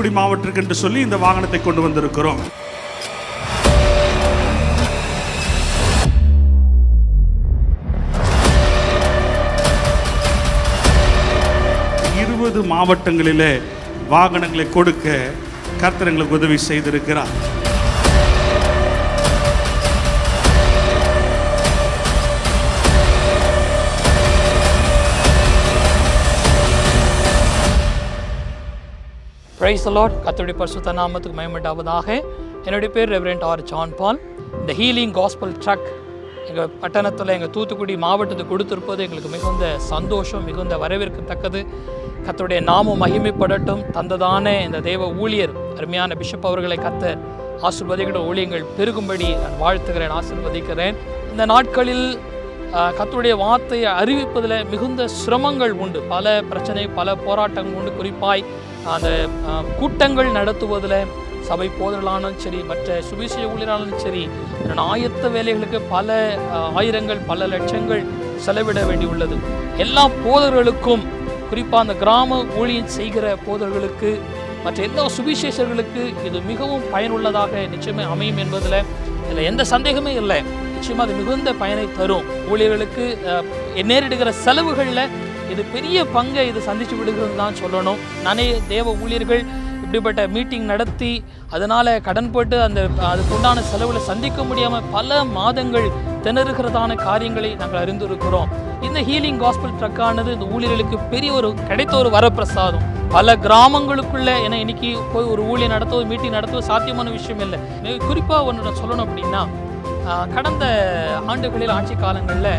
தூத்துக்குடி மாவட்டத்திற்கு என்று சொல்லி இந்த வாகனத்தை கொண்டு வந்திருக்கிறோம் இருபது மாவட்டங்களிலே வாகனங்களை கொடுக்க கர்த்தர் எங்களுக்கு உதவி செய்திருக்கிறார் பிரைஸ் லார்ட் கர்த்தருடைய பரிசுத்த நாமத்துக்கு மயமட்டாவதாக என்னுடைய பேர் ரெவரண்ட் ஆர் ஜான் பால் இந்த ஹீலிங் காஸ்பல் ட்ரக் எங்கள் பட்டணத்தில் எங்கள் தூத்துக்குடி மாவட்டத்துக்கு கொடுத்திருப்பது எங்களுக்கு மிகுந்த சந்தோஷம் மிகுந்த வரவேற்கத்தக்கது கர்த்தருடைய நாமம் மகிமைப்படட்டும் தந்ததான இந்த தேவ ஊழியர் அருமையான பிஷப் அவர்களை கத்த ஆசிர்வதிக்கிற ஊழியங்கள் பெருகும்படி நான் வாழ்த்துகிறேன் ஆசிர்வதிக்கிறேன் இந்த நாட்களில் ஆஹ் கர்த்தருடைய வார்த்தையை அறிவிப்பதில் மிகுந்த சிரமங்கள் உண்டு பல பிரச்சனை பல போராட்டங்கள் உண்டு குறிப்பாய் அந்த ஆஹ், கூட்டங்கள் நடத்துவதில் சபை போதலானாலும் சரி மற்ற சுவிசேஷ ஊழியராலும் சரி இதன் ஆயத்த வேலைகளுக்கு பல ஆஹ், ஆயிரங்கள் பல லட்சங்கள் செலவிட வேண்டியுள்ளது எல்லா போதர்களுக்கும் குறிப்பாக அந்த கிராம ஊழியம் செய்கிற போதர்களுக்கு மற்ற எல்லா சுவிசேஷர்களுக்கு இது மிகவும் பயனுள்ளதாக நிச்சயமே அமையும் என்பதில் இதில் எந்த சந்தேகமே இல்லை நிச்சயமாக அது மிகுந்த பயனை தரும் ஊழியர்களுக்கு அஹ், நேரிடுகிற செலவுகளில் இது பெரிய பங்கை இது சந்திச்சு விடுகிறது தான் சொல்லணும் நானே தேவ ஊழியர்கள் இப்படிப்பட்ட மீட்டிங் நடத்தி அதனால் கடன் போட்டு அந்த அதுக்கு உண்டான செலவில் சந்திக்க முடியாமல் பல மாதங்கள் திணறுகிறதான காரியங்களை நாங்கள் அறிந்திருக்கிறோம் இந்த ஹீலிங் காஸ்பல் ட்ரக்கானது இந்த ஊழியர்களுக்கு பெரிய ஒரு கிடைத்த ஒரு வரப்பிரசாதம் பல கிராமங்களுக்குள்ள ஏன்னா இன்னைக்கு போய் ஒரு ஊழியர் நடத்துவது மீட்டிங் நடத்துவது சாத்தியமான விஷயம் இல்லை மிக குறிப்பாக ஒன்று நான் சொல்லணும் அப்படின்னா ஆஹ், கடந்த ஆண்டுகளில் ஆட்சி காலங்களில்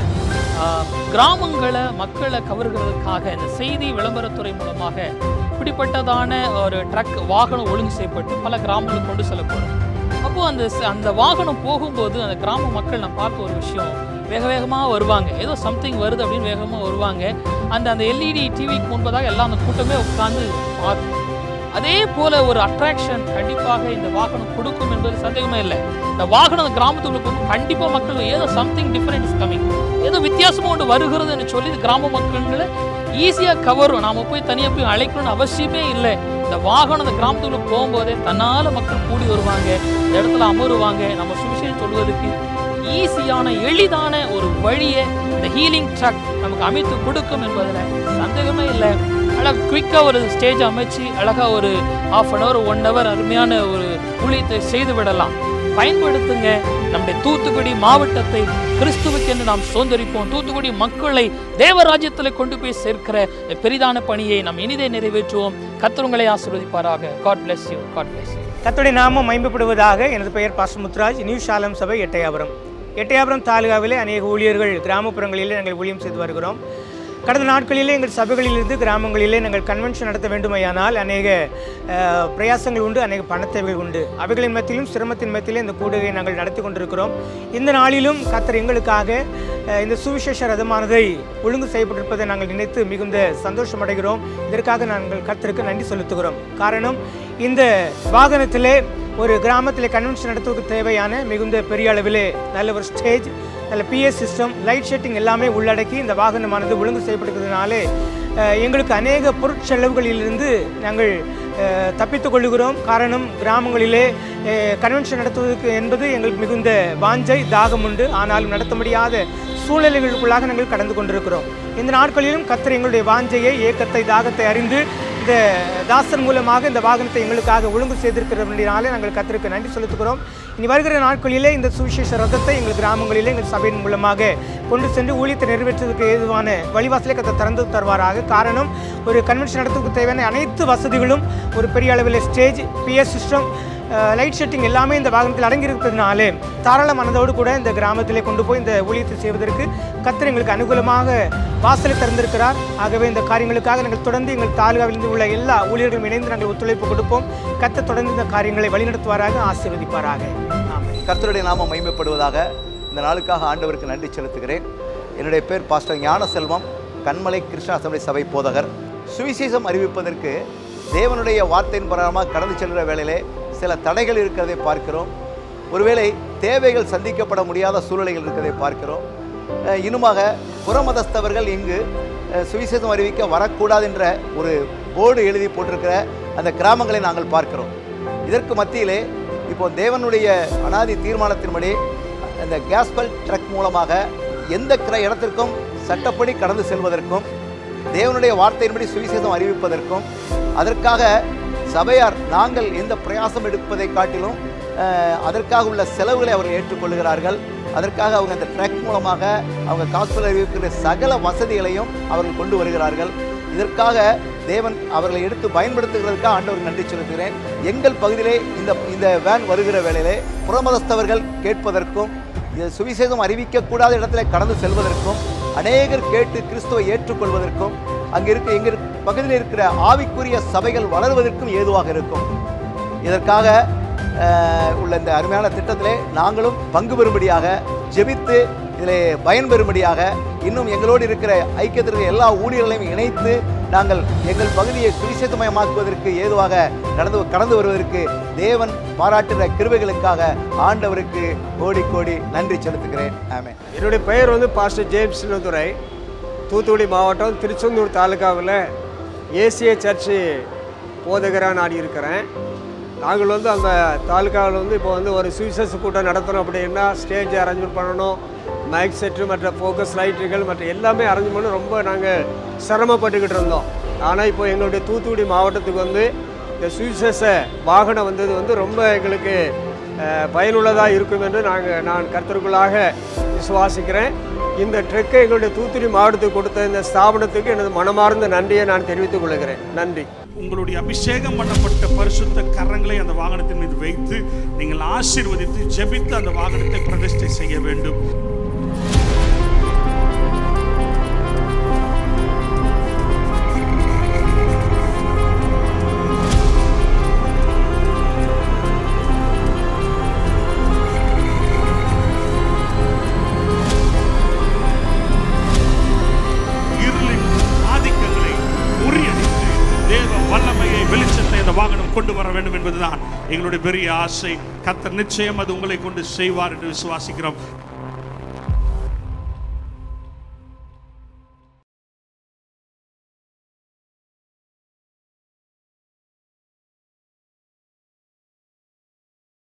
கிராமங்களை மக்களை கவர்கிறதுக்காக இந்த செய்தி விளம்பரத்துறை மூலமாக இப்படிப்பட்டதான ஒரு ட்ரக் வாகனம் ஒழுங்கு செய்யப்பட்டு பல கிராமங்களுக்கு கொண்டு செல்லப்படும் அப்போது அந்த ச- அந்த வாகனம் போகும்போது அந்த கிராம மக்கள் நான் பார்த்த ஒரு விஷயம் வேக வேகமாக வருவாங்க ஏதோ சம்திங் வருது அப்படின்னு வேகமாக வருவாங்க அந்த அந்த எல்இடி டிவிக்கு முன்பதாக எல்லாம் அந்த கூட்டமே உட்கார்ந்து பார்க்கும் அதே போல ஒரு அட்ராக்ஷன் கண்டிப்பாக இந்த வாகனம் கொடுக்கும் என்பது சந்தேகமே இல்லை இந்த வாகனம் அந்த கிராமத்துக்குள்ள போகும் கண்டிப்பாக மக்கள் ஏதோ சம்திங் டிஃபரெண்ட் இஸ் கமிங் ஏதோ வித்தியாசமாக ஒன்று வருகிறதுன்னு சொல்லி இந்த கிராம மக்கள்களை ஈஸியாக கவரும் நாம போய் தனியாக போய் அழைக்கணும்னு அவசியமே இல்லை இந்த வாகனம் அந்த கிராமத்துக்குள்ள போகும்போதே தன்னால் மக்கள் கூடி வருவாங்க இந்த இடத்துல அமருவாங்க நம்ம சுவிசேஷம் சொல்வதற்கு ஈஸியான எளிதான ஒரு வழியை இந்த ஹீலிங் ட்ரக் நமக்கு அமைத்து கொடுக்கும் என்பதில் சந்தேகமே இல்லை அழகாக குயிக்காக ஒரு ஸ்டேஜ் அமைச்சு அழகாக ஒரு half an hour one hour அருமையான ஒரு ஊழியத்தை செய்து விடலாம் பயன்படுத்துங்க நம்முடைய தூத்துக்குடி மாவட்டத்தை கிறிஸ்துவுக்கென்று நாம் சுதந்திரிப்போம் தூத்துக்குடி மக்களை தேவராஜ்யத்தில் கொண்டு போய் சேர்க்கிற பெரிதான பணியை நாம் இனிதே நிறைவேற்றுவோம் கர்த்தர் ஆசீர்வதிப்பாராக God bless you God bless you கர்த்தருடைய நாமம் மைம்பப்படுவதாக எனது பெயர் பாஸ்டர் முத்துராஜ் நியூ ஷாலம் சபை எட்டயாபுரம் எட்டயாபுரம் தாலுகாவிலே அநேக ஊழியர்கள் கிராமப்புறங்களிலே நாங்கள் ஊழியம் செய்து வருகிறோம் கடந்த நாட்களிலே எங்கள் சபைகளிலிருந்து கிராமங்களிலே நாங்கள் கன்வென்ஷன் நடத்த வேண்டுமையானால் அநேக அஹ், பிரயாசங்கள் உண்டு அநேக பணத்தேவைகள் உண்டு அவைகளின் மத்தியிலும் சிரமத்தின் மத்தியிலே இந்த கூடுகையை நாங்கள் நடத்தி கொண்டிருக்கிறோம் இந்த நாளிலும் கர்த்தர் எங்களுக்காக அஹ், இந்த சுவிசேஷ ரதமானதை ஒழுங்கு செய்யப்பட்டிருப்பதை நாங்கள் நினைத்து மிகுந்த சந்தோஷமடைகிறோம் இதற்காக நாங்கள் கர்த்தருக்கு நன்றி செலுத்துகிறோம் காரணம் இந்த வாகனத்திலே ஒரு கிராமத்தில் கன்வென்ஷன் நடத்துவதற்கு தேவையான மிகுந்த பெரிய அளவிலே நல்ல ஒரு ஸ்டேஜ் நல்ல பிஎஸ் சிஸ்டம் லைட் செட்டிங் எல்லாமே உள்ளடக்கி இந்த வாகனமானது ஒழுங்கு செய்யப்பட்டிருக்கிறதுனாலே அஹ், எங்களுக்கு அநேக பொருட்செலவுகளிலிருந்து நாங்கள் அஹ், தப்பித்துக் கொள்ளுகிறோம் காரணம் கிராமங்களிலே கன்வென்ஷன் நடத்துவதற்கு என்பது எங்களுக்கு மிகுந்த வாஞ்சை தாகம் உண்டு ஆனாலும் நடத்த முடியாத சூழ்நிலைகளுக்குள்ளாக நாங்கள் கடந்து கொண்டிருக்கிறோம் இந்த நாட்களிலும் கர்த்தர் எங்களுடைய வாஞ்சையை ஏக்கத்தை தாகத்தை அறிந்து இந்த தாசன் மூலமாக இந்த வாகனத்தை எங்களுக்காக ஒழுங்கு செய்திருக்கிறபடினாலே நாங்கள் கர்த்தருக்கு நன்றி செலுத்துகிறோம் இனி வருகிற நாட்களிலே இந்த சுவிசேஷ ரதத்தை எங்கள் கிராமங்களிலே எங்கள் சபையின் மூலமாக கொண்டு சென்று ஊழியத்தை நிறைவேற்றுவதற்கு ஏதுவான வழிவாசலை கத்த திறந்து தருவாராக காரணம் ஒரு கன்வென்ஷன் நடத்துவதற்கு தேவையான அனைத்து வசதிகளும் ஒரு பெரிய அளவில் stage PS system light setting எல்லாமே இந்த வாகனத்தில் அடங்கியிருப்பதனாலே தாராள மனதோடு கூட இந்த கிராமத்திலே கொண்டு போய் இந்த ஊழியத்தை செய்வதற்கு கர்த்தர் எங்களுக்கு அனுகூலமாக வாசலை திறந்திருக்கிறார் ஆகவே இந்த காரியங்களுக்காக நாங்கள் தொடர்ந்து எங்கள் தாலுகாவிலிருந்து உள்ள எல்லா ஊழியர்களும் இணைந்து நாங்கள் ஒத்துழைப்பு கொடுப்போம் கர்த்தர் தொடர்ந்து இந்த காரியங்களை வழிநடத்துவாராக ஆசீர்வதிப்பாராக ஆமென் கர்த்தருடைய நாமம் மகிமைப்படுவதாக இந்த நாளுக்காக ஆண்டவருக்கு நன்றி செலுத்துகிறேன் என்னுடைய பேர் பாஸ்டர் ஞான செல்வம் கண்மலை கிருஷ்ணா அசம்பிளி சபை போதகர் சுவிசேஷம் அறிவிப்பதற்கு தேவனுடைய வார்த்தையின் பிரகாரமாக கடந்து செல்கிற வேளையிலே சில தடைகள் இருக்கிறதை பார்க்கிறோம் ஒருவேளை தேவைகள் சந்திக்கப்பட முடியாத சூழ்நிலைகள் இருக்கிறதை பார்க்கிறோம் அஹ் இன்னுமாக புறமதஸ்தவர்கள் இங்கு அஹ், சுவிசேஷம் அறிவிக்க வரக்கூடாது என்ற ஒரு போர்டு எழுதி போட்டிருக்கிற அந்த கிராமங்களை நாங்கள் பார்க்கிறோம் இதற்கு மத்தியிலே இப்போ தேவனுடைய அனாதி தீர்மானத்தின்படி இந்த கேஸ்பல் ட்ரக் மூலமாக எந்த கிர இடத்திற்கும் சட்டப்படி கடந்து செல்வதற்கும் தேவனுடைய வார்த்தையின்படி சுவிசேஷம் அறிவிப்பதற்கும் அதற்காக சபையார் நாங்கள் எந்த பிரயாசம் எடுப்பதை காட்டிலும் அஹ், அதற்காக உள்ள செலவுகளை அவர்கள் ஏற்றுக்கொள்கிறார்கள் அதற்காக அவங்க அந்த ட்ரக் மூலமாக அவங்க காஸ்பல் அறிவிக்கிற சகல வசதிகளையும் அவர்கள் கொண்டு வருகிறார்கள் இதற்காக தேவன் அவர்களை எடுத்து பயன்படுத்துகிறதுக்காக ஆண்டவர் நன்றி செலுத்துகிறேன் எங்கள் பகுதியிலே இந்த இந்த வேன் வருகிற வேளையிலே புறமதஸ்தவர்கள் கேட்பதற்கும் இது சுவிசேஷம் அறிவிக்கக்கூடாத இடத்துல கடந்து செல்வதற்கும் அநேகர் கேட்டு கிறிஸ்துவை ஏற்றுக்கொள்வதற்கும் அங்கே இருக்க எங்க இருக்க- பகுதியில் இருக்கிற ஆவிக்குரிய சபைகள் வளருவதற்கும் ஏதுவாக இருக்கும் இதற்காக அஹ், உள்ள இந்த அருமையான திட்டத்திலே நாங்களும் பங்கு பெறும்படியாக ஜெபித்து இதிலே பயன்பெறும்படியாக இன்னும் எங்களோடு இருக்கிற ஐக்கியத்தில் இருக்கிற எல்லா ஊழியர்களையும் இணைத்து நாங்கள் எங்கள் பகுதியை சுவிசேஷமயமாக்குவதற்கு ஏதுவாக கடந்து கடந்து வருவதற்கு தேவன் பாராட்டுகிற கிருபைகளுக்காக ஆண்டவருக்கு கோடி கோடி நன்றி செலுத்துகிறேன் ஆமென் என்னுடைய பெயர் வந்து பாஸ்டர் ஜேம்ஸ் சின்னதுரை தூத்துக்குடி மாவட்டம் திருச்செந்தூர் தாலுகாவில் ஏசிய சர்ச்சு போதகராக நான் இருக்கிறேன் நாங்கள் வந்து அந்த தாலுகாவில் வந்து இப்போ வந்து ஒரு சுவிசேஷ கூட்டம் நடத்தணும் அப்படின்னா ஸ்டேஜ் அரேஞ்ச்மெண்ட் பண்ணணும் மைக் செட்டு மற்ற ஃபோக்கஸ் லைட்டுகள் மற்ற எல்லாமே அரேஞ்ச் பண்ண ரொம்ப நாங்கள் சிரமப்பட்டுக்கிட்டு இருந்தோம் ஆனால் இப்போ எங்களுடைய தூத்துக்குடி மாவட்டத்துக்கு வந்து இந்த சுவிசேஷ வாகனம் வந்தது வந்து ரொம்ப எங்களுக்கு பயனுள்ளதாக இருக்கும் என்று நாங்கள் நான் கருத்திற்குள்ளாக விசுவாசிக்கிறேன் இந்த ட்ரெக்கை எங்களுடைய தூத்துக்குடி மாவட்டத்துக்கு கொடுத்த இந்த ஸ்தாபனத்துக்கு எனது மனமார்ந்த நன்றியை நான் தெரிவித்துக் கொள்கிறேன் நன்றி உங்களுடைய அபிஷேகம் பண்ணப்பட்ட பரிசுத்த கரங்களை அந்த வாகனத்தின் மீது வைத்து நீங்கள் ஆசீர்வதித்து ஜெபித்து அந்த வாகனத்தை பிரதிஷ்டை செய்ய வேண்டும் இருளின் ஆதிக்கங்களை முறியடித்து தேவ வல்லமையை வெளிச்சத்தை அந்த வாகனம் கொண்டு வர வேண்டும் என்பதுதான் எங்களுடைய பெரிய ஆசை கத்தர் நிச்சயம் அது உங்களை கொண்டு செய்வார் என்று விசுவாசிக்கிறோம்